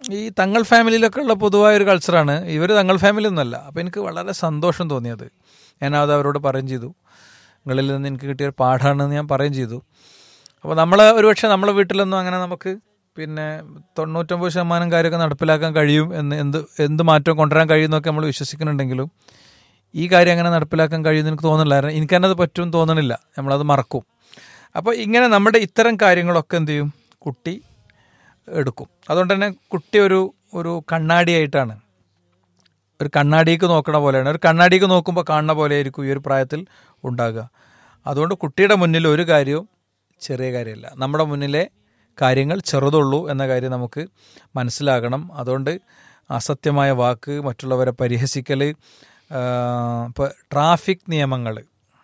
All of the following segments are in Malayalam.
ഈ തങ്ങൾ ഫാമിലിയിലൊക്കെ ഉള്ള പൊതുവായ ഒരു കൾച്ചറാണ് ഇവർ തങ്ങൾ ഫാമിലി ഒന്നുമല്ല അപ്പോൾ എനിക്ക് വളരെ സന്തോഷം തോന്നിയത് ഞാനത് അവരോട് പറയുകയും ചെയ്തു നിങ്ങളിൽ നിന്ന് എനിക്ക് കിട്ടിയ ഒരു പാഠമാണെന്ന് ഞാൻ പറയുകയും ചെയ്തു അപ്പോൾ നമ്മൾ ഒരുപക്ഷെ നമ്മളെ വീട്ടിലൊന്നും അങ്ങനെ നമുക്ക് പിന്നെ തൊണ്ണൂറ്റൊമ്പത് ശതമാനം കാര്യമൊക്കെ നടപ്പിലാക്കാൻ കഴിയും എന്ന് എന്ത് എന്ത് മാറ്റം കൊണ്ടുവരാൻ കഴിയുമെന്നൊക്കെ നമ്മൾ വിശ്വസിക്കുന്നുണ്ടെങ്കിലും ഈ കാര്യം അങ്ങനെ നടപ്പിലാക്കാൻ കഴിയുമെന്ന് എനിക്ക് തോന്നുന്നില്ല കാരണം എനിക്ക് തന്നെ അത് പറ്റും തോന്നണില്ല നമ്മളത് മറക്കും അപ്പോൾ ഇങ്ങനെ നമ്മുടെ ഇത്തരം കാര്യങ്ങളൊക്കെ എന്ത് ചെയ്യും കുട്ടി എടുക്കും അതുകൊണ്ട് തന്നെ കുട്ടി ഒരു ഒരു കണ്ണാടിയായിട്ടാണ് ഒരു കണ്ണാടിക്ക് നോക്കണ പോലെയാണ് ഒരു കണ്ണാടിക്ക് നോക്കുമ്പോൾ കാണുന്ന പോലെ ആയിരിക്കും ഈ ഒരു പ്രായത്തിൽ ഉണ്ടാകുക അതുകൊണ്ട് കുട്ടിയുടെ മുന്നിൽ ഒരു കാര്യവും ചെറിയ കാര്യമല്ല നമ്മുടെ മുന്നിലെ കാര്യങ്ങൾ ചെറുതുള്ളൂ എന്ന കാര്യം നമുക്ക് മനസ്സിലാകണം അതുകൊണ്ട് അസത്യമായ വാക്ക് മറ്റുള്ളവരെ പരിഹസിക്കൽ ഇപ്പോൾ ട്രാഫിക് നിയമങ്ങൾ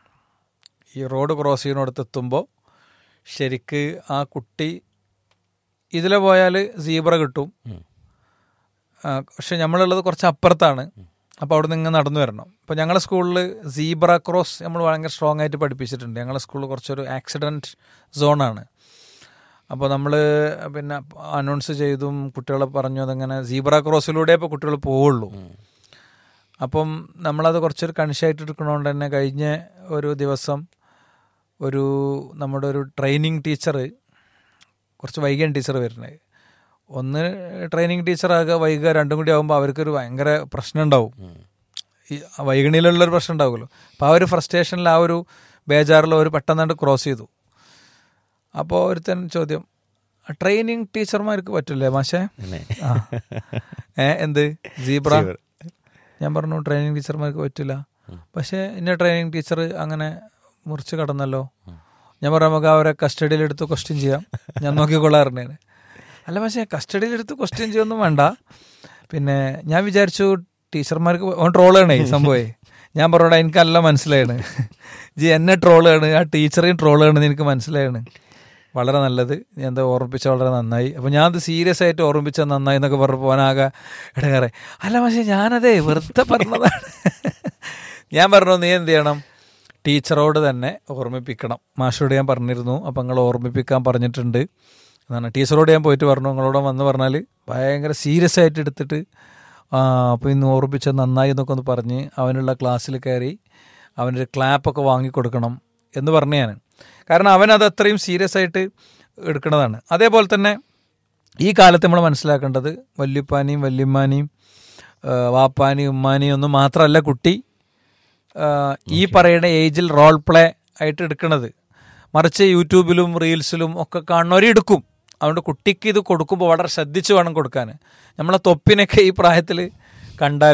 ഈ റോഡ് ക്രോസ് ചെയ്യുന്നിടത്ത് എത്തുമ്പോൾ ശരിക്ക് ആ കുട്ടി ഇതിലെ പോയാൽ സീബ്ര കിട്ടും ആ, പക്ഷെ നമ്മളുള്ളത് കുറച്ച് അപ്പുറത്താണ് അപ്പോൾ അവിടെ നിന്ന് നടന്നു വരണം ഇപ്പോൾ ഞങ്ങളുടെ സ്കൂളിൽ സീബ്ര ക്രോസ് നമ്മൾ ഭയങ്കര സ്ട്രോങ് ആയിട്ട് പഠിപ്പിച്ചിട്ടുണ്ട് ഞങ്ങളുടെ സ്കൂളിൽ കുറച്ചൊരു ആക്സിഡൻറ്റ് സോണാണ് അപ്പോൾ നമ്മൾ പിന്നെ അനൗൺസ് ചെയ്തും കുട്ടികളെ പറഞ്ഞു അതങ്ങനെ സീബ്ര ക്രോസിലൂടെ ഇപ്പോൾ കുട്ടികൾ പോവുള്ളൂ അപ്പം നമ്മളത് കുറച്ചൊരു കണിശായിട്ട് എടുക്കണോണ്ട് തന്നെ കഴിഞ്ഞ ഒരു ദിവസം ഒരു നമ്മുടെ ഒരു ട്രെയിനിങ് ടീച്ചർ കുറച്ച് വൈകിയാണ് ടീച്ചർ വരുന്നത് ഒന്ന് ട്രെയിനിങ് ടീച്ചറാകുക വൈകുക രണ്ടും കൂടി ആകുമ്പോൾ അവർക്കൊരു ഭയങ്കര പ്രശ്നം ഉണ്ടാവും ഈ വൈകണിയിലുള്ളൊരു പ്രശ്നം ഉണ്ടാവുമല്ലോ അപ്പോൾ ആ ഒരു ഫ്രസ്ട്രേഷനിൽ ആ ഒരു ബേജാറിൽ ഒരു പെട്ടെന്നാണ്ട് ക്രോസ് ചെയ്തു അപ്പോൾ ഒരുത്തൻ ചോദ്യം ട്രെയിനിങ് ടീച്ചർമാർക്ക് പറ്റില്ലേ മാഷേ ആ ഏ എന്ത് സീബ്ര ഞാൻ പറഞ്ഞു ട്രെയിനിങ് ടീച്ചർമാർക്ക് പറ്റില്ല പക്ഷേ ഇന്ന ട്രെയിനിങ് ടീച്ചർ അങ്ങനെ മുറിച്ച് കടന്നല്ലോ ഞാൻ പറഞ്ഞു നമുക്ക് അവരെ കസ്റ്റഡിയിലെടുത്ത് ക്വസ്റ്റ്യൻ ചെയ്യാം ഞാൻ നോക്കിക്കൊള്ളാറുണ്ടാണ് അല്ല പക്ഷേ കസ്റ്റഡിയിലെടുത്ത് ക്വസ്റ്റ്യൻ ചെയ്യൊന്നും വേണ്ട പിന്നെ ഞാൻ വിചാരിച്ചു ടീച്ചർമാർക്ക് ഓൻ ട്രോളാണ് ഈ സംഭവേ ഞാൻ പറഞ്ഞോടാ എനിക്കല്ല മനസ്സിലായാണ് ജി എന്നെ ട്രോളാണ് ആ ടീച്ചറെയും ട്രോളാണെന്ന് എനിക്ക് മനസ്സിലായാണ് വളരെ നല്ലത് ഞാൻ എന്താ ഓർമ്മിപ്പിച്ച വളരെ നന്നായി അപ്പോൾ ഞാൻ അത് സീരിയസ് ആയിട്ട് ഓർമ്മിപ്പിച്ച നന്നായി എന്നൊക്കെ പറഞ്ഞു പോകാനാകെ ഇടങ്ങാറെ അല്ല പക്ഷേ ഞാനതേ വെറുതെ പറഞ്ഞതാണ് ഞാൻ പറഞ്ഞു നീ എന്ത് ചെയ്യണം ടീച്ചറോട് തന്നെ ഓർമ്മിപ്പിക്കണം മാഷോട് ഞാൻ പറഞ്ഞിരുന്നു അപ്പം നിങ്ങൾ ഓർമ്മിപ്പിക്കാൻ പറഞ്ഞിട്ടുണ്ട് എന്നാണ് ടീച്ചറോട് ഞാൻ പോയിട്ട് പറഞ്ഞു നിങ്ങളോട് വന്ന് പറഞ്ഞാൽ ഭയങ്കര സീരിയസ് ആയിട്ട് എടുത്തിട്ട് ആ അപ്പോൾ ഇന്ന് ഓർമ്മിപ്പിച്ച നന്നായി എന്നൊക്കെ ഒന്ന് പറഞ്ഞ് അവനുള്ള ക്ലാസ്സിൽ കയറി അവനൊരു ക്ലാപ്പൊക്കെ വാങ്ങിക്കൊടുക്കണം എന്ന് പറഞ്ഞു ഞാൻ കാരണം അവനത് അത്രയും സീരിയസ് ആയിട്ട് എടുക്കുന്നതാണ് അതേപോലെ തന്നെ ഈ കാലത്ത് നമ്മൾ മനസ്സിലാക്കേണ്ടത് വല്യുപ്പാനെയും വല്യമ്മാനെയും ആ, വാപ്പാനെയും ഉമ്മാനെയും ഒന്നും മാത്രമല്ല കുട്ടി ആ, ഈ പറയുന്ന ഏജിൽ റോൾ പ്ലേ ആയിട്ട് എടുക്കുന്നത് മറിച്ച് യൂട്യൂബിലും റീൽസിലും ഒക്കെ കാണുന്നവരെ എടുക്കും അതുകൊണ്ട് കുട്ടിക്ക് ഇത് കൊടുക്കുമ്പോൾ വളരെ ശ്രദ്ധിച്ച് വേണം കൊടുക്കാൻ നമ്മളെ തൊപ്പിനൊക്കെ ഈ പ്രായത്തിൽ കണ്ടാൽ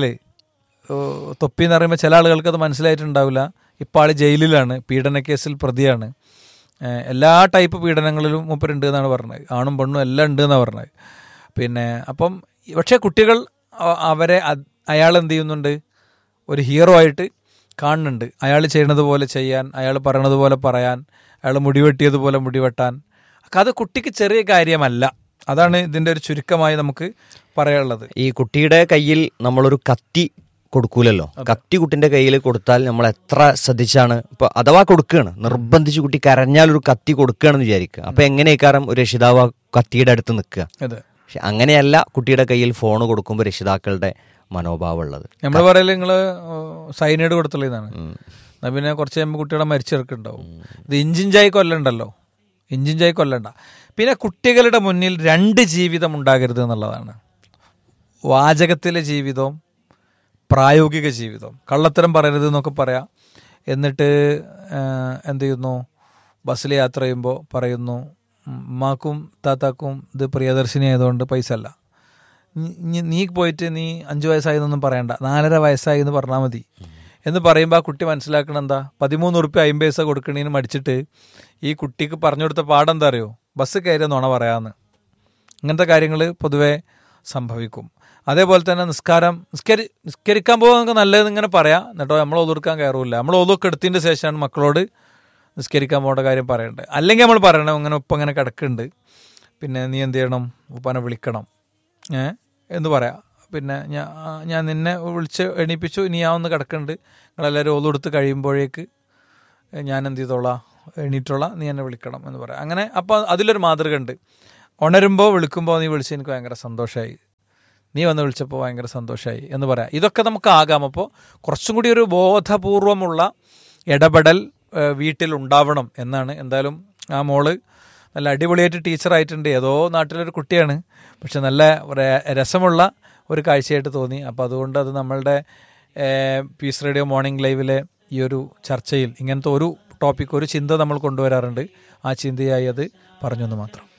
തൊപ്പി എന്ന് പറയുമ്പോൾ ചില ആളുകൾക്ക് അത് മനസ്സിലായിട്ടുണ്ടാവില്ല ഇപ്പോൾ ആൾ ജയിലിലാണ് പീഡന കേസിൽ പ്രതിയാണ് ഏഹ് എല്ലാ ടൈപ്പ് പീഡനങ്ങളിലും മൂപ്പരുണ്ട് എന്നാണ് പറഞ്ഞത് ആണും പെണ്ണും എല്ലാം ഉണ്ട് എന്നാണ് പറഞ്ഞത് പിന്നെ അപ്പം പക്ഷേ കുട്ടികൾ അ- അവരെ അയാൾ എന്ത് ചെയ്യുന്നുണ്ട് ഒരു ഹീറോ ആയിട്ട് കാണുന്നുണ്ട് അയാൾ ചെയ്യണത് പോലെ ചെയ്യാൻ അയാൾ പറയണത് പോലെ പറയാൻ അയാൾ മുടിവെട്ടിയതുപോലെ മുടിവെട്ടാൻ അത് കുട്ടിക്ക് ചെറിയ കാര്യമല്ല അതാണ് ഇതിൻ്റെ ഒരു ചുരുക്കമായി നമുക്ക് പറയാനുള്ളത് ഈ കുട്ടിയുടെ കയ്യിൽ നമ്മളൊരു കത്തി കൊടുക്കൂലല്ലോ കത്തി കുട്ടിന്റെ കയ്യിൽ കൊടുത്താൽ നമ്മൾ എത്ര ശ്രദ്ധിച്ചാണ് ഇപ്പൊ അഥവാ കൊടുക്കുകയാണ് നിർബന്ധിച്ച് കുട്ടി കരഞ്ഞാൽ ഒരു കത്തി കൊടുക്കുകയാണെന്ന് വിചാരിക്കുക അപ്പൊ എങ്ങനെയൊക്കാരം ഒരു രക്ഷിതാവ് ആ കത്തിയുടെ അടുത്ത് നിൽക്കുക അതെ പക്ഷെ അങ്ങനെയല്ല കുട്ടിയുടെ കയ്യിൽ ഫോൺ കൊടുക്കുമ്പോൾ രക്ഷിതാക്കളുടെ മനോഭാവം ഉള്ളത് നമ്മൾ പറയല് നിങ്ങൾ സൈനൈഡ് കൊടുത്തുള്ളതാണ് എന്നാ പിന്നെ കുറച്ച് കഴിയുമ്പോൾ കുട്ടികളെ മരിച്ചെടുക്കുന്നുണ്ടാവും ഇത് ഇഞ്ചിഞ്ചായി കൊല്ലണ്ടല്ലോ ഇഞ്ചിഞ്ചായി കൊല്ലണ്ട പിന്നെ കുട്ടികളുടെ മുന്നിൽ രണ്ട് ജീവിതം ഉണ്ടാകരുത് എന്നുള്ളതാണ് വാചകത്തിലെ ജീവിതവും പ്രായോഗിക ജീവിതം കള്ളത്തരം പറയരുത് എന്നൊക്കെ പറയാം എന്നിട്ട് ആ, എന്ത് ചെയ്യുന്നു ബസ്സിൽ യാത്ര ചെയ്യുമ്പോൾ പറയുന്നു "ഉം, ഉമ്മാക്കും താത്താക്കും ഇത് പ്രിയദർശിനി ആയതുകൊണ്ട് പൈസ അല്ല നീ- നീ- നീ പോയിട്ട് നീ അഞ്ച് വയസ്സായി എന്നൊന്നും പറയണ്ട നാലര വയസ്സായി എന്ന് പറഞ്ഞാൽ മതി എന്ന് പറയുമ്പോൾ ആ കുട്ടി മനസ്സിലാക്കണം എന്താ പതിമൂന്ന് ഉറുപ്പ്യ അമ്പത് പൈസ കൊടുക്കണേന് മടിച്ചിട്ട് ഈ കുട്ടിക്ക് പറഞ്ഞു കൊടുത്ത പാഠം എന്താ അറിയോ ബസ് കയറിയ നുണ പറയാമെന്ന് ഇങ്ങനത്തെ കാര്യങ്ങൾ പൊതുവേ സംഭവിക്കും അതേപോലെ തന്നെ നിസ്കാരം നിസ്കരി നിസ്കരിക്കാൻ പോകാൻ നമുക്ക് നല്ലതെന്ന് ഇങ്ങനെ പറയാം എന്നിട്ടോ നമ്മൾ ഒതുക്കാൻ കയറൂല നമ്മൾ ഒതുക്കെ എടുത്തതിൻ്റെ ശേഷമാണ് മക്കളോട് നിസ്കരിക്കാൻ പോകേണ്ട കാര്യം പറയേണ്ടത് അല്ലെങ്കിൽ നമ്മൾ പറയണം ഇങ്ങനെ ഉപ്പ ഇങ്ങനെ കിടക്കുന്നുണ്ട് പിന്നെ നീ എന്ത് ചെയ്യണം ഉപ്പാനെ വിളിക്കണം ഏ എന്ന് പറയാം പിന്നെ ഞാൻ ഞാൻ നിന്നെ വിളിച്ച് എണീപ്പിച്ചു ഇനി ഞാൻ ഒന്ന് കിടക്കുന്നുണ്ട് നിങ്ങളെല്ലാവരും ഒതുകൊടുത്ത് കഴിയുമ്പോഴേക്ക് ഞാൻ എന്ത് ചെയ്തോളാം എണീറ്റോളാം നീ എന്നെ വിളിക്കണം എന്ന് പറയാം അങ്ങനെ അപ്പോൾ അതിലൊരു മാതൃക ഉണ്ട് ഉണരുമ്പോൾ വിളിക്കുമ്പോൾ നീ വിളിച്ച് എനിക്ക് ഭയങ്കര സന്തോഷമായി നീ വന്ന് വിളിച്ചപ്പോൾ ഭയങ്കര സന്തോഷമായി എന്ന് പറയാം ഇതൊക്കെ നമുക്ക് ആകാം അപ്പോൾ കുറച്ചും കൂടി ഒരു ബോധപൂർവമുള്ള ഇടപെടൽ ഏഹ്, വീട്ടിലുണ്ടാവണം എന്നാണ് എന്തായാലും ആ മോള് നല്ല അടിപൊളിയായിട്ട് ടീച്ചറായിട്ടുണ്ട് ഏതോ നാട്ടിലൊരു കുട്ടിയാണ് പക്ഷെ നല്ല ര- രസമുള്ള ഒരു കാഴ്ചയായിട്ട് തോന്നി അപ്പോൾ അതുകൊണ്ട് അത് നമ്മളുടെ ഏഹ്, പീസ് റേഡിയോ മോർണിംഗ് ലൈവിലെ ഈ ഒരു ചർച്ചയിൽ ഇങ്ങനത്തെ ഒരു ടോപ്പിക് ഒരു ചിന്ത നമ്മൾ കൊണ്ടുവരാറുണ്ട് ആ ചിന്തയായി അത് പറഞ്ഞെന്ന് മാത്രം